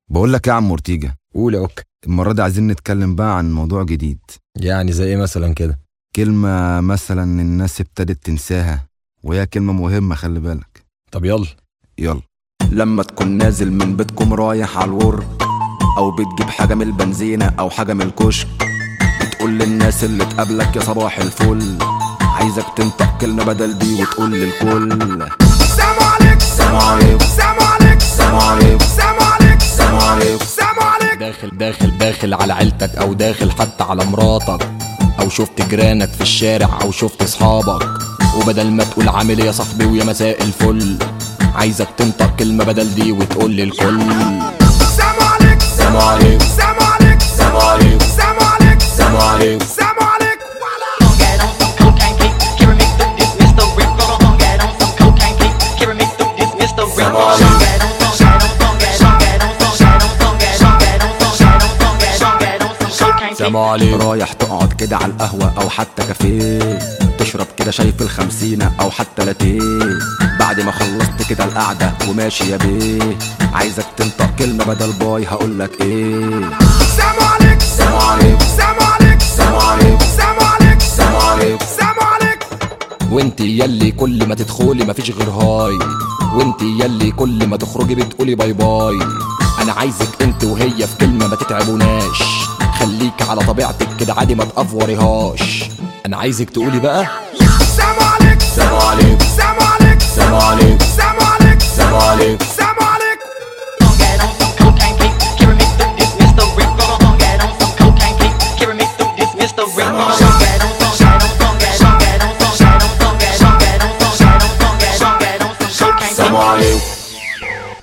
بقول لك إيه يا عم اورتيجا قول يا اوك المرة دي عايزين نتكلم بقى عن موضوع جديد يعني زي ايه مثلا كده كلمة مثلا الناس ابتدت تنساها وهي كلمة مهمة خلي بالك طب يلا يلا لما تكون نازل من بيتكم رايح على الورك او بتجيب حاجة من البنزينة او حاجة من الكشك بتقول للناس اللي تقابلك يا صباح الفل عايزك تنطق كلمة بدل دي وتقول للكل سلام عليك سلام عليكم سلام عليك سلام عليكم سلام عليك سلام عليكم سلام عليك داخل داخل داخل على عيلتك او داخل حتى على مراتك او شفت جيرانك في الشارع او شفت اصحابك وبدل ما تقول عامل ايه يا صاحبي ويا مساء الفل عايزك تنطق كلمة بدل دي وتقول للكل سلام عليك سلام عليكم سلام عليك سلام عليكم سلام عليك سلام عليكم سلام عليك Get on some cocaine cake, hearing me through this Mr. Rick. Gonna get on some cocaine cake, hearing me through this Mr. Rick. Get on some, get on some, get on some, get on some, get on some, get on some, get on some, get on some, get on some cocaine cake. سلام عليكم رايح تقعد كده على القهوة أو حتى كافيه تشرب كده شاي في الخمسينة أو حتى لاتيه بعد ما خلصت كده القعدة وماشي يا بيه عايزك تنطق كلمة بدل باي هقولك إيه سلام عليك سلام عليكم سلام عليك سلام عليكم سلام عليك سلام عليكم سلام عليك وانت يلي كل ما تدخلي مفيش غير هاي وانت يلي كل ما تخرجي بتقولي باي باي انا عايزك انت وهي في كلمه ما تتعبوناش خليك على طبيعتك كده عادي ما تافوريهاش انا عايزك تقولي بقى سلام عليك سلام عليكم سلام عليك سلام عليكم سلام عليك سلام عليكم